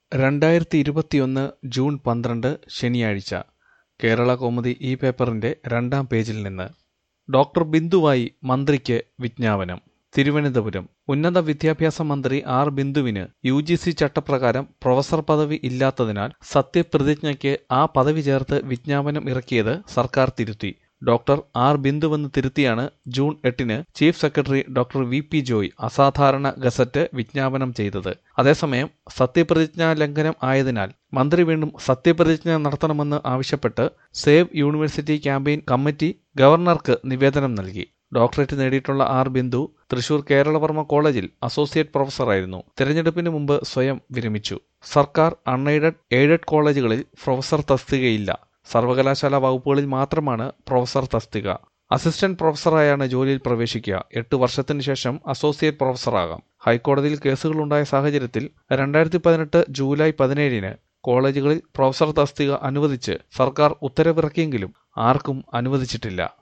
രണ്ടായിരത്തി ഇരുപത്തിയൊന്ന് ജൂൺ പന്ത്രണ്ട് ശനിയാഴ്ച കേരളകൗമുദി ഈ പേപ്പറിന്റെ രണ്ടാം പേജിൽ നിന്ന് ഡോക്ടർ ബിന്ദുവായി മന്ത്രിക്ക് വിജ്ഞാപനം തിരുവനന്തപുരം ഉന്നത വിദ്യാഭ്യാസ മന്ത്രി ആർ ബിന്ദുവിന് യു ജി സി ചട്ടപ്രകാരം പ്രൊഫസർ പദവി ഇല്ലാത്തതിനാൽ സത്യപ്രതിജ്ഞയ്ക്ക് ആ പദവി ചേർത്ത് വിജ്ഞാപനം ഇറക്കിയത് സർക്കാർ തിരുത്തി ഡോക്ടർ ആർ ബിന്ദുവെന്ന് തിരുത്തിയാണ് ജൂൺ എട്ടിന് chief secretary doctor V P Joy അസാധാരണ ഗസറ്റ് വിജ്ഞാപനം ചെയ്തത് അതേസമയം സത്യപ്രതിജ്ഞാ ലംഘനം ആയതിനാൽ മന്ത്രി വീണ്ടും സത്യപ്രതിജ്ഞ നടത്തണമെന്ന് ആവശ്യപ്പെട്ട് സേവ് യൂണിവേഴ്സിറ്റി ക്യാമ്പയിൻ കമ്മിറ്റി ഗവർണർക്ക് നിവേദനം നൽകി ഡോക്ടറേറ്റ് നേടിയിട്ടുള്ള ആർ ബിന്ദു തൃശൂർ കേരളവർമ്മ കോളേജിൽ അസോസിയേറ്റ് പ്രൊഫസറായിരുന്നു തെരഞ്ഞെടുപ്പിന് മുമ്പ് സ്വയം വിരമിച്ചു സർക്കാർ അൺഎയ്ഡഡ് എയ്ഡഡ് കോളേജുകളിൽ പ്രൊഫസർ തസ്തികയില്ല സർവകലാശാല വകുപ്പുകളിൽ മാത്രമാണ് പ്രൊഫസർ തസ്തിക അസിസ്റ്റന്റ് പ്രൊഫസറായാണ് ജോലിയിൽ പ്രവേശിക്കുക എട്ട് വർഷത്തിന് ശേഷം അസോസിയേറ്റ് പ്രൊഫസറാകാം ഹൈക്കോടതിയിൽ കേസുകളുണ്ടായ സാഹചര്യത്തിൽ രണ്ടായിരത്തി പതിനെട്ട് ജൂലൈ പതിനേഴിന് കോളേജുകളിൽ പ്രൊഫസർ തസ്തിക അനുവദിച്ച് സർക്കാർ ഉത്തരവിറക്കിയെങ്കിലും ആർക്കും അനുവദിച്ചിട്ടില്ല